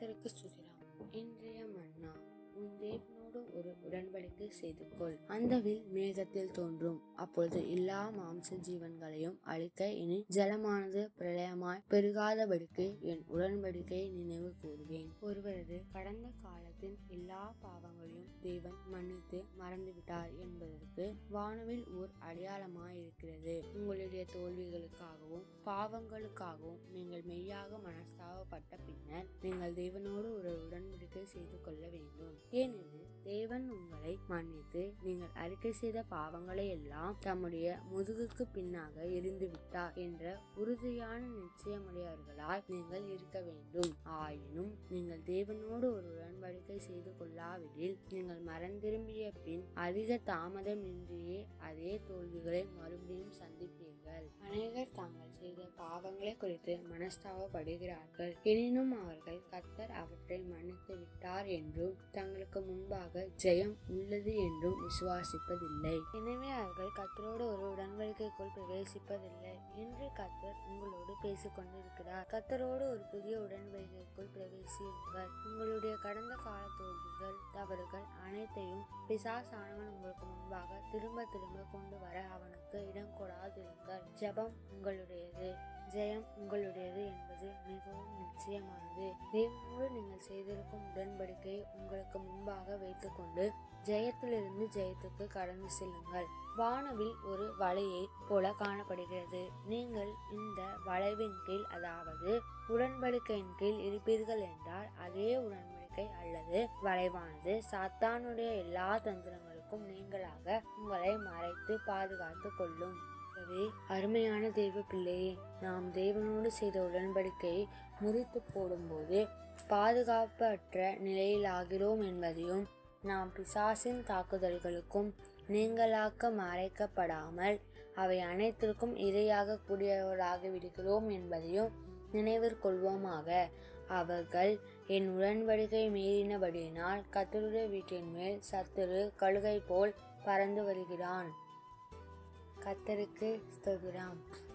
கர்த்தருக்கு சுதிரம் இன்றைய மன்னா உன் தேவனோடு ஒரு உடன்படிக்கை செய்து கொள் அந்த வில் மேகத்தில் தோன்றும் அப்பொழுது எல்லா மாம்ச ஜீவன்களையும் அழிக்க இனி ஜலமானது பிரளயமாய் பெருகாதபடிக்கு என் உடன்படிக்கையை நினைவு கூறுவேன் ஒருவரது கடந்த காலத்தின் எல்லா பாவங்களையும் தேவன் மன்னித்து மறந்துவிட்டார் என்பதற்கு வானவில் ஓர் அடையாளமாய் இருக்கிறது உங்களுடைய தோல்விகளுக்காகவும் பாவங்களுக்காகவும் நீங்கள் மெய்யாக மனஸ்தாபப்பட்ட பின்னர் நீங்கள் தேவனோடு ஒரு உடன்படிக்கை செய்து கொள்ள வேண்டும் ஏனெனில் தேவன் உங்களை மன்னித்து நீங்கள் அறிக்கை செய்த பாவங்களை எல்லாம் தம்முடைய முதுகுக்கு பின்னாக எரிந்து விட்டார் என்ற உறுதியான நிச்சயமுடையவர்களாய் நீங்கள் இருக்க வேண்டும் ஆயினும் நீங்கள் தேவனோடு ஒரு உடன்படிக்கை செய்து கொள்ளாவிடில் நீங்கள் மறந்திரும்பிய பின் அதிக தாமதமின்றியே அதே தோல்விகளை மறுபடியும் சந்திப்பீர்கள் அநேகர் தாங்கள் செய்த பாவங்களை குறித்து மனஸ்தாபப்படுகிறார்கள் எனினும் அவர்கள் கத்தர் அவற்றை மன்னித்து விட்டார் என்றும் தங்களுக்கு முன்பாக ஜெயம் உள்ளது என்றும் விசுவாசிப்பதில்லை எனவே அவர்கள் கத்தரோடு ஒரு உடன்படிக்கைக்குள் பிரவேசிப்பதில்லை என்று கத்தர் உங்களோடு பேசிக் கொண்டிருக்கிறார் கத்தரோடு ஒரு புதிய உடன்படிக்கைக்குள் பிரவேசியுங்கள் உங்களுடைய கடந்த கால தோல்விகள் தவறுகள் அனைத்தையும் பிசாசானவன் உங்களுக்கு முன்பாக திரும்ப திரும்ப கொண்டு வர அவனுக்கு இடம் கொடாதிருங்கள் ஜெபம் உங்களுடையது ஜெயம் உங்களுடையது என்பது மிகவும் நிச்சயமானது தேவனோடு நீங்கள் செய்திருக்கும் உடன்படிக்கை உங்களுக்கு முன்பாக வைத்துக்கொண்டு ஜெயத்திலிருந்து ஜெயத்துக்கு கடந்து செல்லுங்கள் வானவில் ஒரு வலையை போல காணப்படுகிறது நீங்கள் இந்த வளைவின் கீழ் அதாவது உடன்படிக்கையின் கீழ் இருப்பீர்கள் என்றால் அதே உடன்படிக்கை அல்லது வளைவானது சாத்தானுடைய எல்லா தந்திரங்களுக்கும் நீங்களாக உங்களை மறைத்து பாதுகாத்து கொள்ளும் ஆகவே அருமையான தெய்வ பிள்ளையே நாம் தேவனோடு செய்த உடன்படிக்கையை முறித்து போடும்போது பாதுகாப்பற்ற நிலையில் ஆகிறோம் என்பதையும் நாம் பிசாசின் தாக்குதல்களுக்கும் நீங்களாக்க மறைக்கப்படாமல் அவை அனைத்திற்கும் இரையாக கூடியவர்களாக விடுகிறோம் என்பதையும் நினைவிற்கொள்வோமாக அவர்கள் என் உடன்படிக்கை மீறினபடியினால் கத்தருடைய வீட்டின் மேல் சத்துரு கழுகை போல் பறந்து வருகிறான் கத்தருக்கு ஸ்தோத்திரம்